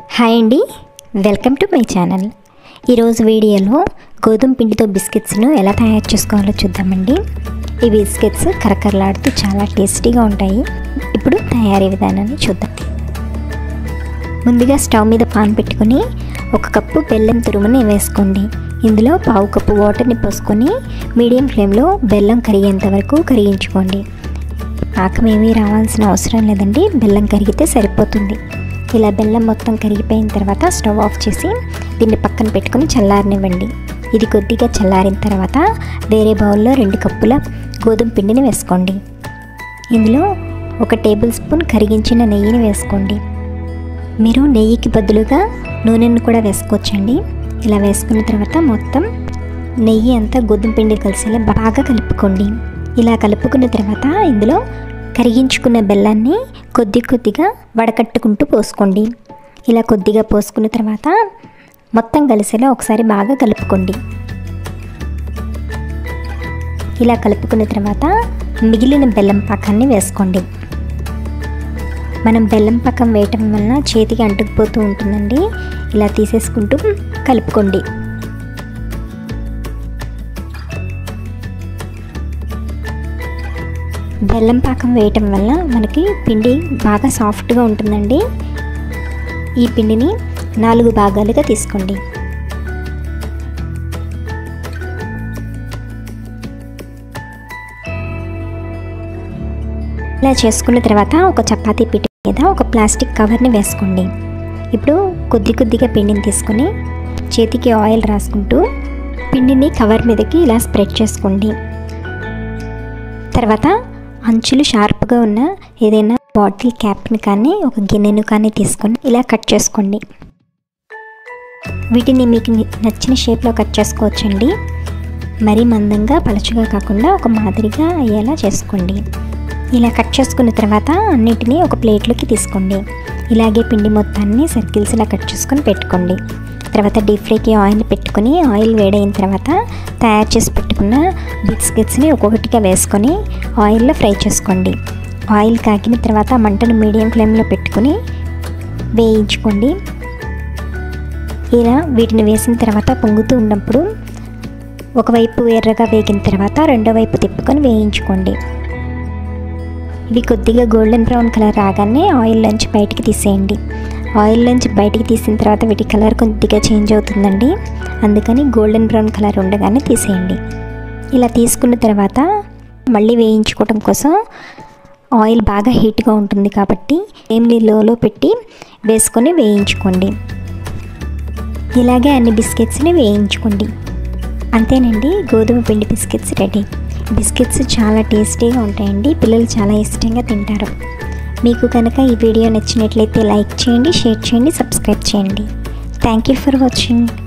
hi అండి welcome to my channel ఈరోజు వీడియోలో గోధుమ పిండితో బిస్కెట్స్ను ఎలా తయారు చేసుకోవాలో చూద్దామండి ఈ బిస్కెట్స్ కరకరలాడుతూ చాలా టేస్టీగా ఉంటాయి ఇప్పుడు తయారీ విధానాన్ని చూద్దాం ముందుగా స్టవ్ మీద పాన్ పెట్టుకొని ఒక కప్పు బెల్లం తురుముని వేసుకోండి ఇందులో పావు కప్పు వాటర్ని పోసుకొని మీడియం ఫ్లేమ్లో బెల్లం కరిగేంత వరకు కరిగించుకోండి పాకం ఏమీ రావాల్సిన అవసరం లేదండి బెల్లం కరిగితే సరిపోతుంది ఇలా బెల్లం మొత్తం కరిగిపోయిన తర్వాత స్టవ్ ఆఫ్ చేసి దీన్ని పక్కన పెట్టుకొని చల్లారనివ్వండి ఇది కొద్దిగా చల్లారిన తర్వాత వేరే బౌల్లో రెండు కప్పుల గోధుమ పిండిని వేసుకోండి ఇందులో ఒక టేబుల్ స్పూన్ కరిగించిన నెయ్యిని వేసుకోండి మీరు నెయ్యికి బదులుగా నూనెను కూడా వేసుకోవచ్చండి ఇలా వేసుకున్న తర్వాత మొత్తం నెయ్యి అంతా గోధుమ పిండి కలిసేలా బాగా కలుపుకోండి ఇలా కలుపుకున్న తర్వాత ఇందులో కరిగించుకున్న బెల్లాన్ని కొద్ది కొద్దిగా వడకట్టుకుంటూ పోసుకోండి ఇలా కొద్దిగా పోసుకున్న తర్వాత మొత్తం కలిసేలా ఒకసారి బాగా కలుపుకోండి ఇలా కలుపుకున్న తర్వాత మిగిలిన బెల్లం పాకాన్ని వేసుకోండి మనం బెల్లం పాకం వేయటం వలన చేతికి అంటుకుపోతూ ఉంటుందండి ఇలా తీసేసుకుంటూ కలుపుకోండి బెల్లం పాకం వేయటం వల్ల మనకి పిండి బాగా సాఫ్ట్గా ఉంటుందండి ఈ పిండిని నాలుగు భాగాలుగా తీసుకోండి ఇలా చేసుకున్న తర్వాత ఒక చపాతీ పీట మీద ఒక ప్లాస్టిక్ కవర్ని వేసుకోండి ఇప్పుడు కొద్ది కొద్దిగా పిండిని తీసుకొని చేతికి ఆయిల్ రాసుకుంటూ పిండిని కవర్ మీదకి ఇలా స్ప్రెడ్ చేసుకోండి తర్వాత అంచులు షార్ప్గా ఉన్న ఏదైనా బాటిల్ క్యాప్ని కానీ ఒక గిన్నెను కానీ తీసుకొని ఇలా కట్ చేసుకోండి వీటిని మీకు నచ్చిన షేప్లో కట్ చేసుకోవచ్చండి మరీ మందంగా పలుచగా కాకుండా ఒక మాదిరిగా అయ్యేలా చేసుకోండి ఇలా కట్ చేసుకున్న తర్వాత అన్నిటినీ ఒక ప్లేట్లోకి తీసుకోండి ఇలాగే పిండి మొత్తాన్ని సర్కిల్స్ ఇలా కట్ చేసుకొని పెట్టుకోండి తర్వాత డీప్ ఫ్రైకి ఆయిల్ పెట్టుకొని ఆయిల్ వేడైన తర్వాత తయారు చేసి పెట్టుకున్న బిస్కెట్స్ని ఒక్కొక్కటిగా వేసుకొని ఆయిల్లో ఫ్రై చేసుకోండి ఆయిల్ కాగిన తర్వాత మంటను మీడియం ఫ్లేమ్లో పెట్టుకొని వేయించుకోండి ఇలా వీటిని వేసిన తర్వాత పొంగుతూ ఉన్నప్పుడు ఒకవైపు ఎర్రగా వేగిన తర్వాత రెండో వైపు తిప్పుకొని వేయించుకోండి ఇవి కొద్దిగా గోల్డెన్ బ్రౌన్ కలర్ రాగానే ఆయిల్ నుంచి బయటికి తీసేయండి ఆయిల్ నుంచి బయటికి తీసిన తర్వాత వీటి కలర్ కొద్దిగా చేంజ్ అవుతుందండి అందుకని గోల్డెన్ బ్రౌన్ కలర్ ఉండగానే తీసేయండి ఇలా తీసుకున్న తర్వాత మళ్ళీ వేయించుకోవడం కోసం ఆయిల్ బాగా హీట్గా ఉంటుంది కాబట్టి ఫ్లేమ్ని లోలో పెట్టి వేసుకొని వేయించుకోండి ఇలాగే అన్ని బిస్కెట్స్ని వేయించుకోండి అంతేనండి గోధుమ పిండి బిస్కెట్స్ రెడీ బిస్కెట్స్ చాలా టేస్టీగా ఉంటాయండి పిల్లలు చాలా ఇష్టంగా తింటారు మీకు కనుక ఈ వీడియో నచ్చినట్లయితే లైక్ చేయండి షేర్ చేయండి సబ్స్క్రైబ్ చేయండి థ్యాంక్ యూ ఫర్ వాచింగ్